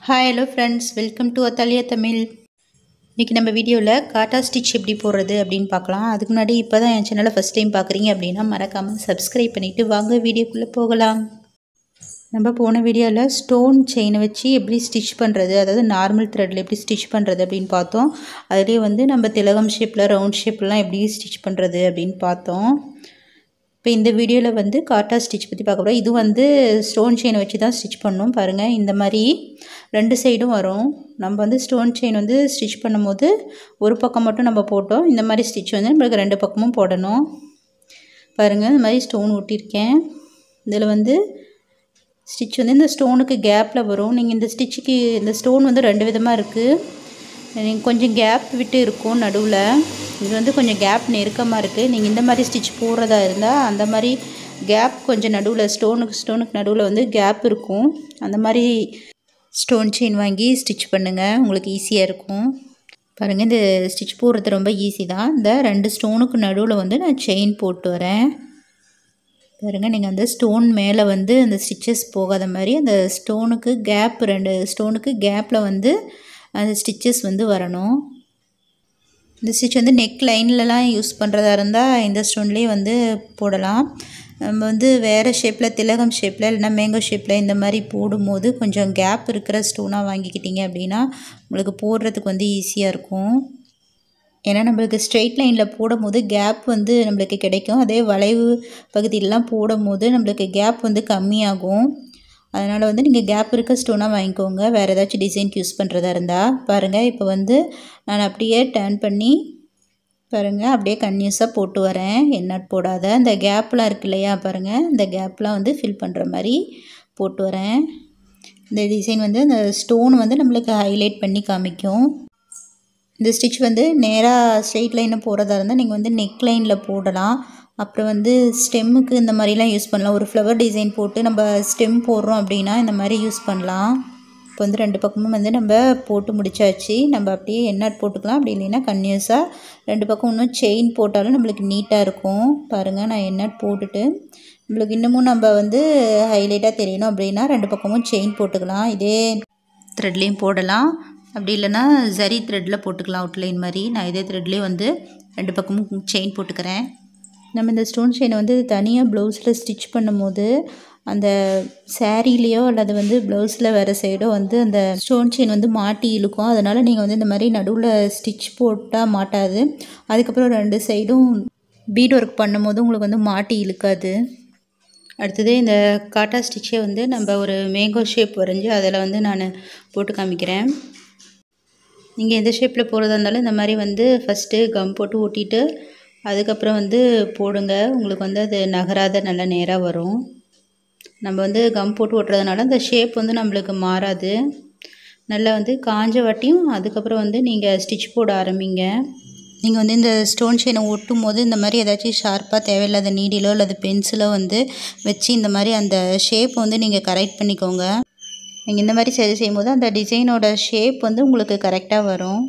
hi hello friends welcome to அத்தாலியா தமிழ் இன்றைக்கி நம்ம வீடியோவில் காட்டா ஸ்டிச் எப்படி போடுறது அப்படின்னு பார்க்கலாம் அதுக்கு முன்னாடி இப்போ தான் என் சேனலை ஃபஸ்ட் டைம் பார்க்குறீங்க அப்படின்னா மறக்காமல் சப்ஸ்கிரைப் பண்ணிவிட்டு வாங்க வீடியோக்குள்ளே போகலாம் நம்ம போன வீடியோவில் ஸ்டோன் செயினை வச்சு எப்படி ஸ்டிச் பண்ணுறது அதாவது நார்மல் த்ரெட்டில் எப்படி ஸ்டிச் பண்ணுறது அப்படின்னு பார்த்தோம் அதுலேயே வந்து நம்ம திலகம் ஷேப்பில் ரவுண்ட் ஷேப்லாம் எப்படி ஸ்டிச் பண்ணுறது அப்படின்னு பார்த்தோம் இப்போ இந்த வீடியோவில் வந்து காட்டா ஸ்டிச் பற்றி பார்க்க போகிறோம் இது வந்து ஸ்டோன் செயின் வச்சு தான் ஸ்டிச் பண்ணணும் பாருங்கள் இந்த மாதிரி ரெண்டு சைடும் வரும் நம்ம வந்து ஸ்டோன் செயின் வந்து ஸ்டிச் பண்ணும்போது ஒரு பக்கம் மட்டும் நம்ம போட்டோம் இந்த மாதிரி ஸ்டிச் வந்து நம்மளுக்கு ரெண்டு பக்கமும் போடணும் பாருங்கள் இந்த மாதிரி ஸ்டோன் ஒட்டியிருக்கேன் இதில் வந்து ஸ்டிச் வந்து இந்த ஸ்டோனுக்கு கேப்பில் வரும் நீங்கள் இந்த ஸ்டிச்சுக்கு இந்த ஸ்டோன் வந்து ரெண்டு விதமாக இருக்குது நீங்கள் கொஞ்சம் கேப் விட்டு இருக்கும் நடுவில் இது வந்து கொஞ்சம் கேப் நெருக்கமாக இருக்குது நீங்கள் இந்த மாதிரி ஸ்டிச் போடுறதா இருந்தால் அந்த மாதிரி கேப் கொஞ்சம் நடுவில் ஸ்டோனுக்கு ஸ்டோனுக்கு நடுவில் வந்து கேப் இருக்கும் அந்த மாதிரி ஸ்டோன் செயின் வாங்கி ஸ்டிச் பண்ணுங்கள் உங்களுக்கு ஈஸியாக இருக்கும் பாருங்கள் இந்த ஸ்டிச் போடுறது ரொம்ப ஈஸி தான் இந்த ரெண்டு ஸ்டோனுக்கு நடுவில் வந்து நான் செயின் போட்டு வரேன் பாருங்கள் நீங்கள் அந்த ஸ்டோன் மேலே வந்து அந்த ஸ்டிச்சஸ் போகாத மாதிரி அந்த ஸ்டோனுக்கு கேப் ரெண்டு ஸ்டோனுக்கு கேப்பில் வந்து அந்த ஸ்டிச்சஸ் வந்து வரணும் இந்த ஸ்டிச் வந்து நெக் லைன்லலாம் யூஸ் பண்ணுறதா இருந்தால் இந்த ஸ்டோன்லேயே வந்து போடலாம் நம்ம வந்து வேறு ஷேப்பில் திலகம் ஷேப்பில் இல்லைனா மேங்கோ ஷேப்பில் இந்த மாதிரி போடும்போது கொஞ்சம் கேப் இருக்கிற ஸ்டோனாக வாங்கிக்கிட்டீங்க அப்படின்னா உங்களுக்கு போடுறதுக்கு வந்து ஈஸியாக இருக்கும் ஏன்னா நம்மளுக்கு ஸ்ட்ரெயிட் லைனில் போடும்போது கேப் வந்து நம்மளுக்கு கிடைக்கும் அதே வளைவு பகுதியிலலாம் போடும்போது நம்மளுக்கு கேப் வந்து கம்மியாகும் அதனால் வந்து நீங்கள் கேப் இருக்க ஸ்டோனாக வாங்கிக்கோங்க வேறு ஏதாச்சும் டிசைன் யூஸ் பண்ணுறதா இருந்தால் பாருங்கள் இப்போ வந்து நான் அப்படியே டர்ன் பண்ணி பாருங்கள் அப்படியே கன்யூஸாக போட்டு வரேன் எண்ணட் போடாத இந்த கேப்லாம் இருக்கு இல்லையா பாருங்கள் இந்த கேப்லாம் வந்து ஃபில் பண்ணுற மாதிரி போட்டு வரேன் இந்த டிசைன் வந்து இந்த ஸ்டோன் வந்து நம்மளுக்கு ஹைலைட் பண்ணி காமிக்கும் இந்த ஸ்டிச் வந்து நேராக ஸ்ட்ரெயிட் லைனில் போகிறதா இருந்தால் நீங்கள் வந்து நெக் லைனில் போடலாம் அப்புறம் வந்து ஸ்டெம்முக்கு இந்த மாதிரிலாம் யூஸ் பண்ணலாம் ஒரு ஃப்ளவர் டிசைன் போட்டு நம்ம ஸ்டெம் போடுறோம் அப்படின்னா இந்த மாதிரி யூஸ் பண்ணலாம் இப்போ வந்து ரெண்டு பக்கமும் வந்து நம்ம போட்டு முடிச்சாச்சு நம்ம அப்படியே எண்ணெட் போட்டுக்கலாம் அப்படி இல்லைன்னா கன்யூஸாக ரெண்டு பக்கம் இன்னும் செயின் போட்டாலும் நம்மளுக்கு நீட்டாக இருக்கும் பாருங்கள் நான் எண்ணெட் போட்டுட்டு நம்மளுக்கு இன்னமும் நம்ம வந்து ஹைலைட்டாக தெரியணும் அப்படின்னா ரெண்டு பக்கமும் செயின் போட்டுக்கலாம் இதே த்ரெட்லேயும் போடலாம் அப்படி இல்லைன்னா ஜரி த்ரெட்டில் போட்டுக்கலாம் அவுட்லைன் மாதிரி நான் இதே த்ரெட்லேயே வந்து ரெண்டு பக்கமும் செயின் போட்டுக்கிறேன் நம்ம இந்த ஸ்டோன் செயினை வந்து தனியாக ப்ளவுஸில் ஸ்டிச் பண்ணும்போது அந்த சேரீலேயோ அல்லது வந்து ப்ளவுஸில் வேறு சைடோ வந்து அந்த ஸ்டோன் செயின் வந்து மாட்டி இழுக்கும் அதனால் நீங்கள் வந்து இந்த மாதிரி நடுவில் ஸ்டிச் போட்டால் மாட்டாது அதுக்கப்புறம் ரெண்டு சைடும் பீட் ஒர்க் பண்ணும்போது உங்களுக்கு வந்து மாட்டி இழுக்காது அடுத்தது இந்த காட்டா ஸ்டிச்சை வந்து நம்ம ஒரு மேங்கோ ஷேப் வரைஞ்சி அதில் வந்து நான் போட்டு காமிக்கிறேன் நீங்கள் எந்த ஷேப்பில் போகிறதா இருந்தாலும் இந்த மாதிரி வந்து ஃபஸ்ட்டு கம் போட்டு ஒட்டிட்டு அதுக்கப்புறம் வந்து போடுங்க உங்களுக்கு வந்து அது நகராத நல்ல நேராக வரும் நம்ம வந்து கம் போட்டு ஒட்டுறதுனால அந்த ஷேப் வந்து நம்மளுக்கு மாறாது நல்லா வந்து காஞ்ச வாட்டியும் அதுக்கப்புறம் வந்து நீங்கள் ஸ்டிச் போட ஆரம்பிங்க நீங்கள் வந்து இந்த ஸ்டோன் செயினை ஒட்டும் போது இந்த மாதிரி ஏதாச்சும் ஷார்ப்பாக தேவையில்லாத நீடிலோ அல்லது பென்சிலோ வந்து வச்சு இந்த மாதிரி அந்த ஷேப் வந்து நீங்கள் கரெக்ட் பண்ணிக்கோங்க நீங்கள் இந்த மாதிரி சரி செய்யும்போது அந்த டிசைனோட ஷேப் வந்து உங்களுக்கு கரெக்டாக வரும்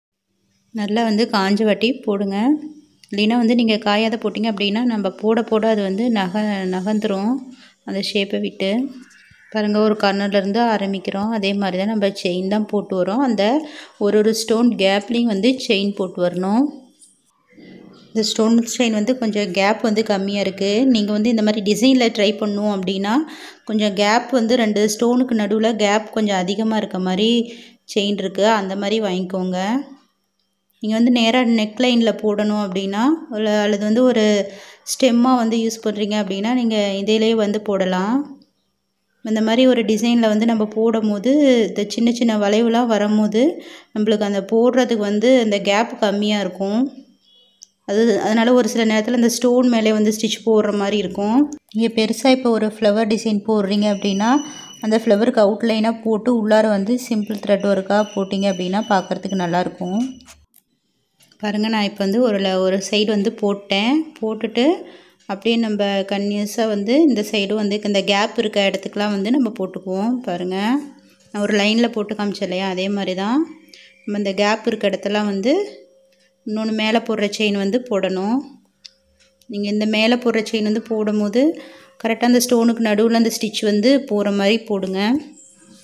நல்லா வந்து காஞ்ச வாட்டி போடுங்க இல்லைன்னா வந்து நீங்கள் காயாத போட்டிங்க அப்படின்னா நம்ம போட போட அது வந்து நக நகர்ந்துரும் அந்த ஷேப்பை விட்டு பாருங்கள் ஒரு கார்னர்லேருந்து ஆரம்பிக்கிறோம் அதே மாதிரி தான் நம்ம செயின் தான் போட்டு வரோம் அந்த ஒரு ஒரு ஸ்டோன் கேப்லேயும் வந்து செயின் போட்டு வரணும் இந்த ஸ்டோன் செயின் வந்து கொஞ்சம் கேப் வந்து கம்மியாக இருக்குது நீங்கள் வந்து இந்த மாதிரி டிசைனில் ட்ரை பண்ணும் அப்படின்னா கொஞ்சம் கேப் வந்து ரெண்டு ஸ்டோனுக்கு நடுவில் கேப் கொஞ்சம் அதிகமாக இருக்க மாதிரி செயின் இருக்குது அந்த மாதிரி வாங்கிக்கோங்க நீங்கள் வந்து நேராக நெக் லைனில் போடணும் அப்படின்னா அல்லது வந்து ஒரு ஸ்டெம்மாக வந்து யூஸ் பண்ணுறீங்க அப்படின்னா நீங்கள் இதிலே வந்து போடலாம் இந்த மாதிரி ஒரு டிசைனில் வந்து நம்ம போடும்போது இந்த சின்ன சின்ன வளைவுலாம் வரும்போது நம்மளுக்கு அந்த போடுறதுக்கு வந்து அந்த கேப் கம்மியாக இருக்கும் அது அதனால் ஒரு சில நேரத்தில் அந்த ஸ்டோன் மேலே வந்து ஸ்டிச் போடுற மாதிரி இருக்கும் நீங்கள் பெருசாக இப்போ ஒரு ஃப்ளவர் டிசைன் போடுறீங்க அப்படின்னா அந்த ஃப்ளவருக்கு அவுட்லைனாக போட்டு உள்ளார வந்து சிம்பிள் த்ரெட் ஒர்க்காக போட்டிங்க அப்படின்னா பார்க்குறதுக்கு நல்லாயிருக்கும் பாருங்கள் நான் இப்போ வந்து ஒரு ஒரு சைடு வந்து போட்டேன் போட்டுட்டு அப்படியே நம்ம கன்யூஸாக வந்து இந்த சைடும் வந்து இந்த கேப் இருக்க இடத்துக்குலாம் வந்து நம்ம போட்டுக்குவோம் பாருங்கள் நான் ஒரு லைனில் போட்டு காமிச்சேன் இல்லையா அதே மாதிரி தான் நம்ம இந்த கேப் இருக்க இடத்தெல்லாம் வந்து இன்னொன்று மேலே போடுற செயின் வந்து போடணும் நீங்கள் இந்த மேலே போடுற செயின் வந்து போடும்போது கரெக்டாக அந்த ஸ்டோனுக்கு நடுவில் அந்த ஸ்டிச் வந்து போகிற மாதிரி போடுங்க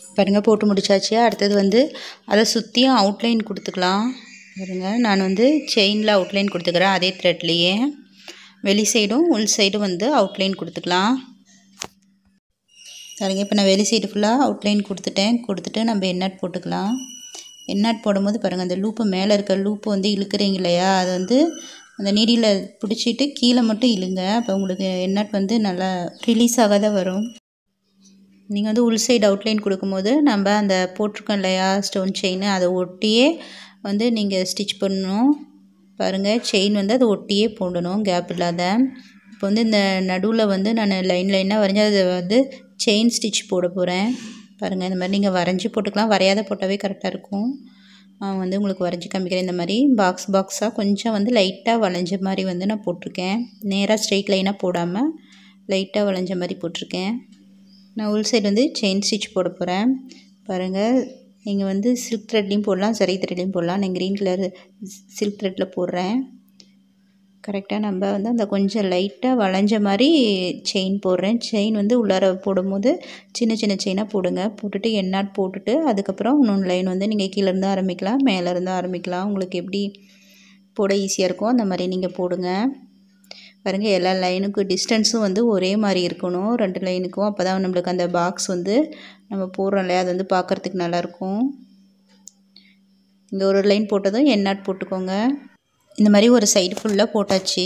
பாருங்கள் போட்டு முடிச்சாச்சு அடுத்தது வந்து அதை சுற்றியும் அவுட்லைன் கொடுத்துக்கலாம் பாருங்கள் நான் வந்து செயினில் அவுட்லைன் கொடுத்துக்கிறேன் அதே த்ரெட்லேயே வெளி சைடும் உள் சைடும் வந்து அவுட்லைன் கொடுத்துக்கலாம் பாருங்க இப்போ நான் வெளி சைடு ஃபுல்லாக அவுட்லைன் கொடுத்துட்டேன் கொடுத்துட்டு நம்ம எண்ணாட் போட்டுக்கலாம் எண்ணாட் போடும்போது பாருங்கள் அந்த லூப்பு மேலே இருக்க லூப்பு வந்து இழுக்கிறீங்க இல்லையா அது வந்து அந்த நீடியில் பிடிச்சிட்டு கீழே மட்டும் இழுங்க அப்போ உங்களுக்கு எண்ணாட் வந்து நல்லா ரிலீஸ் ஆகாத வரும் நீங்கள் வந்து உள் சைடு அவுட்லைன் கொடுக்கும்போது நம்ம அந்த போட்டிருக்கோம் இல்லையா ஸ்டோன் செயின் அதை ஒட்டியே வந்து நீங்கள் ஸ்டிச் பண்ணணும் பாருங்கள் செயின் வந்து அதை ஒட்டியே போடணும் கேப் இல்லாத இப்போ வந்து இந்த நடுவில் வந்து நான் லைன் லைனாக வரைஞ்சி அதை வந்து செயின் ஸ்டிச் போட போகிறேன் பாருங்கள் இந்த மாதிரி நீங்கள் வரைஞ்சி போட்டுக்கலாம் வரையாத போட்டாவே கரெக்டாக இருக்கும் வந்து உங்களுக்கு வரைஞ்சி காமிக்கிறேன் இந்த மாதிரி பாக்ஸ் பாக்ஸாக கொஞ்சம் வந்து லைட்டாக வளைஞ்ச மாதிரி வந்து நான் போட்டிருக்கேன் நேராக ஸ்ட்ரெயிட் லைனாக போடாமல் லைட்டாக வளைஞ்ச மாதிரி போட்டிருக்கேன் நான் உள் சைடு வந்து செயின் ஸ்டிச் போட போகிறேன் பாருங்கள் நீங்கள் வந்து சில்க் த்ரெட்லேயும் போடலாம் சரி த்ரெட்லேயும் போடலாம் நான் க்ரீன் கலர் சில்க் த்ரெட்டில் போடுறேன் கரெக்டாக நம்ம வந்து அந்த கொஞ்சம் லைட்டாக வளைஞ்ச மாதிரி செயின் போடுறேன் செயின் வந்து உள்ளார போடும்போது சின்ன சின்ன செயினாக போடுங்க போட்டுட்டு எண்ணாட் போட்டுட்டு அதுக்கப்புறம் இன்னொன்று லைன் வந்து நீங்கள் கீழேருந்து ஆரம்பிக்கலாம் மேலேருந்து ஆரம்பிக்கலாம் உங்களுக்கு எப்படி போட ஈஸியாக இருக்கோ அந்த மாதிரி நீங்கள் போடுங்க பாருங்கள் எல்லா லைனுக்கும் டிஸ்டன்ஸும் வந்து ஒரே மாதிரி இருக்கணும் ரெண்டு லைனுக்கும் அப்போ தான் நம்மளுக்கு அந்த பாக்ஸ் வந்து நம்ம போடுறோம் இல்லையா அது வந்து பார்க்குறதுக்கு நல்லாயிருக்கும் இங்கே ஒரு லைன் போட்டதும் எண்ணாட் போட்டுக்கோங்க இந்த மாதிரி ஒரு சைடு ஃபுல்லாக போட்டாச்சு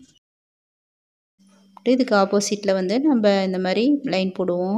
இதுக்கு ஆப்போசிட்டில் வந்து நம்ம இந்த மாதிரி லைன் போடுவோம்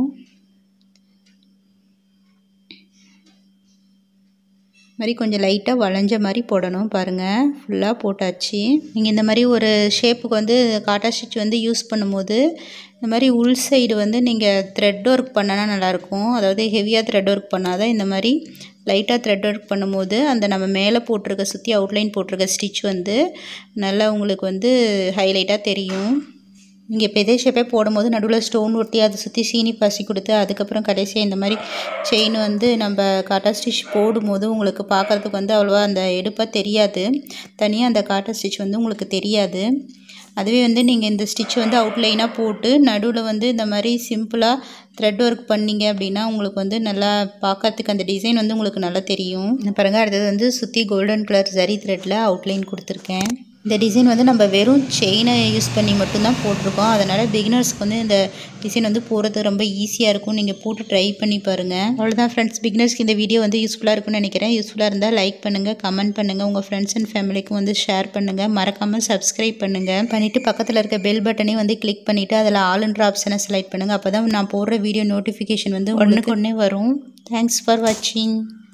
மாதிரி கொஞ்சம் லைட்டாக வளைஞ்ச மாதிரி போடணும் பாருங்கள் ஃபுல்லாக போட்டாச்சு நீங்கள் இந்த மாதிரி ஒரு ஷேப்புக்கு வந்து காட்டா ஸ்டிச் வந்து யூஸ் பண்ணும்போது இந்த மாதிரி உள் சைடு வந்து நீங்கள் த்ரெட் ஒர்க் பண்ணனா நல்லாயிருக்கும் அதாவது ஹெவியாக த்ரெட் ஒர்க் பண்ணாதான் இந்த மாதிரி லைட்டாக த்ரெட் ஒர்க் பண்ணும்போது அந்த நம்ம மேலே போட்டிருக்க சுற்றி அவுட்லைன் போட்டிருக்க ஸ்டிச் வந்து நல்லா உங்களுக்கு வந்து ஹைலைட்டாக தெரியும் நீங்கள் இப்போ இதே ஷேப்பே போடும்போது நடுவில் ஸ்டோன் ஒட்டி அதை சுற்றி சீனி பாசி கொடுத்து அதுக்கப்புறம் கடைசியாக இந்த மாதிரி செயின் வந்து நம்ம காட்டா ஸ்டிச் போடும்போது உங்களுக்கு பார்க்குறதுக்கு வந்து அவ்வளோவா அந்த எடுப்பாக தெரியாது தனியாக அந்த காட்டா ஸ்டிச் வந்து உங்களுக்கு தெரியாது அதுவே வந்து நீங்கள் இந்த ஸ்டிச் வந்து அவுட்லைனாக போட்டு நடுவில் வந்து இந்த மாதிரி சிம்பிளாக த்ரெட் ஒர்க் பண்ணிங்க அப்படின்னா உங்களுக்கு வந்து நல்லா பார்க்கறதுக்கு அந்த டிசைன் வந்து உங்களுக்கு நல்லா தெரியும் பாருங்கள் அடுத்தது வந்து சுற்றி கோல்டன் கலர் சரி த்ரெட்டில் அவுட்லைன் கொடுத்துருக்கேன் இந்த டிசைன் வந்து நம்ம வெறும் செயினை யூஸ் பண்ணி மட்டும்தான் போட்டிருக்கோம் அதனால் பிகினர்ஸ்க்கு வந்து இந்த டிசைன் வந்து போகிறது ரொம்ப ஈஸியாக இருக்கும் நீங்கள் போட்டு ட்ரை பண்ணி பாருங்கள் அவ்வளோதான் ஃப்ரெண்ட்ஸ் பிகினர்ஸ்க்கு இந்த வீடியோ வந்து யூஸ்ஃபுல்லாக இருக்கும்னு நினைக்கிறேன் யூஸ்ஃபுல்லாக இருந்தால் லைக் பண்ணுங்கள் கமெண்ட் பண்ணுங்கள் உங்கள் ஃப்ரெண்ட்ஸ் அண்ட் ஃபேமிலிக்கும் வந்து ஷேர் பண்ணுங்கள் மறக்காமல் சப்ஸ்கிரைப் பண்ணுங்கள் பண்ணிவிட்டு பக்கத்தில் இருக்க பெல் பட்டனையும் வந்து கிளிக் பண்ணிவிட்டு அதில் ஆல்ன்ற ஆப்ஷனை செலக்ட் பண்ணுங்கள் அப்போ தான் நான் போடுற வீடியோ நோட்டிஃபிகேஷன் வந்து ஒன்றுக்கு ஒன்றே வரும் தேங்க்ஸ் ஃபார் வாட்சிங்